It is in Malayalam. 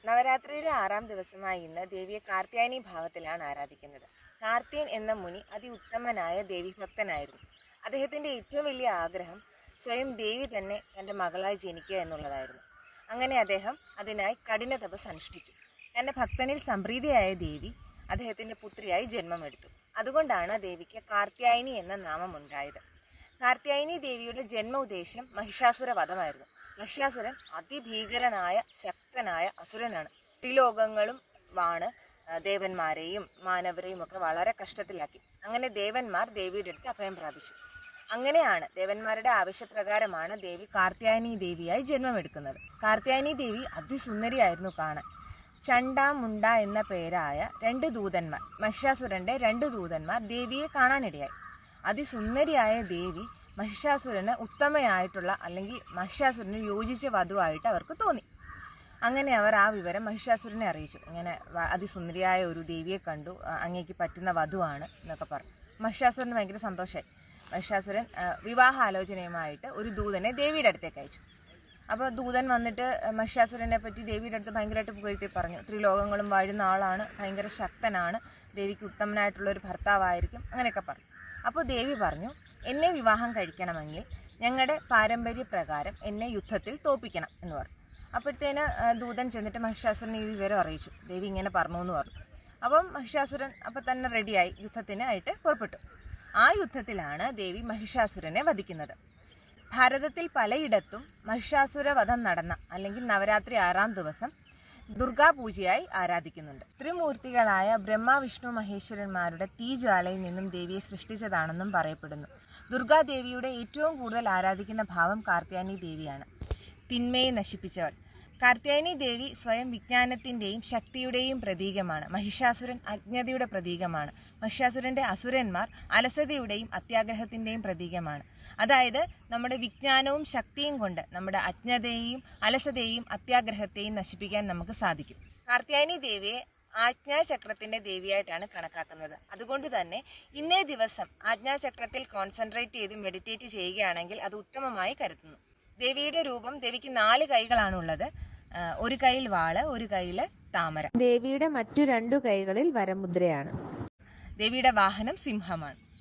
നവരാത്രിയുടെ ആറാം ദിവസമായ ഇന്ന് ദേവിയെ കാർത്യായനി ഭാവത്തിലാണ് ആരാധിക്കുന്നത് കാർത്തിയൻ എന്ന മുനി അതിഉത്തമനായ ദേവീഭക്തനായിരുന്നു അദ്ദേഹത്തിൻ്റെ ഏറ്റവും വലിയ ആഗ്രഹം സ്വയം ദേവി തന്നെ തൻ്റെ മകളായി ജനിക്കുക എന്നുള്ളതായിരുന്നു അങ്ങനെ അദ്ദേഹം അതിനായി കഠിന തപസ് അനുഷ്ഠിച്ചു തൻ്റെ ഭക്തനിൽ സംപ്രീതിയായ ദേവി അദ്ദേഹത്തിൻ്റെ പുത്രിയായി ജന്മമെടുത്തു അതുകൊണ്ടാണ് ദേവിക്ക് കാർത്യായനി എന്ന നാമം ഉണ്ടായത് കാർത്യായനി ദേവിയുടെ ജന്മ ഉദ്ദേശം മഹിഷാസുര വധമായിരുന്നു മഹിഷാസുരൻ അതിഭീകരനായ ശക്തനായ അസുരനാണ് ത്രിലോകങ്ങളും വാണ് ആ, ദേവന്മാരെയും മാനവരെയും ഒക്കെ വളരെ കഷ്ടത്തിലാക്കി അങ്ങനെ ദേവന്മാർ ദേവിയുടെ അടുത്ത് അഭയം പ്രാപിച്ചു അങ്ങനെയാണ് ദേവന്മാരുടെ ആവശ്യപ്രകാരമാണ് ദേവി കാർത്യായനി ദേവിയായി ജന്മമെടുക്കുന്നത് കാർത്യായനി ദേവി അതിസുന്ദരിയായിരുന്നു കാണാൻ ചണ്ട മുണ്ട എന്ന പേരായ രണ്ട് ദൂതന്മാർ മഹിഷാസുരന്റെ രണ്ട് ദൂതന്മാർ ദേവിയെ കാണാനിടയായി അതിസുന്ദരിയായ ദേവി മഹിഷാസുരന് ഉത്തമയായിട്ടുള്ള അല്ലെങ്കിൽ മഹിഷാസുരന് യോജിച്ച വധുവായിട്ട് അവർക്ക് തോന്നി അങ്ങനെ അവർ ആ വിവരം മഹിഷാസുരനെ അറിയിച്ചു ഇങ്ങനെ വ- അതിസുന്ദരിയായ ഒരു ദേവിയെ കണ്ടു ആ, അങ്ങേക്ക് പറ്റുന്ന വധുവാണ് എന്നൊക്കെ പറഞ്ഞു മഹിഷാസുരന് ഭയങ്കര സന്തോഷമായി മഹിഷാസുരൻ ആ, വിവാഹാലോചനയുമായിട്ട് ഒരു ദൂതനെ ദേവിയുടെ അടുത്തേക്ക് അയച്ചു അപ്പോൾ ദൂതൻ വന്നിട്ട് മഹിഷാസുരനെ പറ്റി ദേവിയുടെ അടുത്ത് ഭയങ്കരമായിട്ട് പുകഴ്ത്തി പറഞ്ഞു ത്രിലോകങ്ങളും വാഴുന്ന ആളാണ് ഭയങ്കര ശക്തനാണ് ദേവിക്ക് ഉത്തമനായിട്ടുള്ള ഒരു ഭർത്താവായിരിക്കും അങ്ങനെയൊക്കെ പറഞ്ഞു അപ്പോൾ ദേവി പറഞ്ഞു എന്നെ വിവാഹം കഴിക്കണമെങ്കിൽ ഞങ്ങളുടെ പാരമ്പര്യ പ്രകാരം എന്നെ യുദ്ധത്തിൽ തോപ്പിക്കണം എന്ന് പറഞ്ഞു അപ്പോഴത്തേന് ആ, ദൂതൻ ചെന്നിട്ട് മഹിഷാസുരൻ ഈ വിവരം അറിയിച്ചു ദേവി ഇങ്ങനെ പറഞ്ഞു എന്ന് പറഞ്ഞു അപ്പം മഹിഷാസുരൻ അപ്പം തന്നെ റെഡിയായി യുദ്ധത്തിന് ആയിട്ട് പുറപ്പെട്ടു ആ യുദ്ധത്തിലാണ് ദേവി മഹിഷാസുരനെ വധിക്കുന്നത് ഭാരതത്തിൽ പലയിടത്തും മഹിഷാസുര വധം നടന്ന അല്ലെങ്കിൽ നവരാത്രി ആറാം ദിവസം ദുർഗാപൂജയായി ആരാധിക്കുന്നുണ്ട് ത്രിമൂർത്തികളായ ബ്രഹ്മ വിഷ്ണു മഹേശ്വരന്മാരുടെ തീജ്വാലയിൽ നിന്നും ദേവിയെ സൃഷ്ടിച്ചതാണെന്നും പറയപ്പെടുന്നു ദുർഗാദേവിയുടെ ഏറ്റവും കൂടുതൽ ആരാധിക്കുന്ന ഭാവം കാർത്യായനി ദേവിയാണ് തിന്മയെ നശിപ്പിച്ചവൾ കാർത്യായനി ദേവി സ്വയം വിജ്ഞാനത്തിന്റെയും ശക്തിയുടെയും പ്രതീകമാണ് മഹിഷാസുരൻ അജ്ഞതയുടെ പ്രതീകമാണ് മഹിഷാസുരന്റെ അസുരന്മാർ അലസതയുടെയും അത്യാഗ്രഹത്തിന്റെയും പ്രതീകമാണ് അതായത് നമ്മുടെ വിജ്ഞാനവും ശക്തിയും കൊണ്ട് നമ്മുടെ അജ്ഞതയെയും അലസതയെയും അത്യാഗ്രഹത്തെയും നശിപ്പിക്കാൻ നമുക്ക് സാധിക്കും കാർത്യായനി ദേവിയെ ആജ്ഞാചക്രത്തിന്റെ ദേവിയായിട്ടാണ് കണക്കാക്കുന്നത് അതുകൊണ്ട് തന്നെ ഇന്നേ ദിവസം ആജ്ഞാചക്രത്തിൽ കോൺസെൻട്രേറ്റ് ചെയ്ത് മെഡിറ്റേറ്റ് ചെയ്യുകയാണെങ്കിൽ അത് ഉത്തമമായി കരുതുന്നു ദേവിയുടെ രൂപം ദേവിക്ക് നാല് കൈകളാണുള്ളത് ആ, ഒരു കൈയിൽ വാള് ഒരു കൈയിൽ താമര ദേവിയുടെ മറ്റു രണ്ടു കൈകളിൽ വരമുദ്രയാണ് ദേവിയുടെ വാഹനം സിംഹമാണ്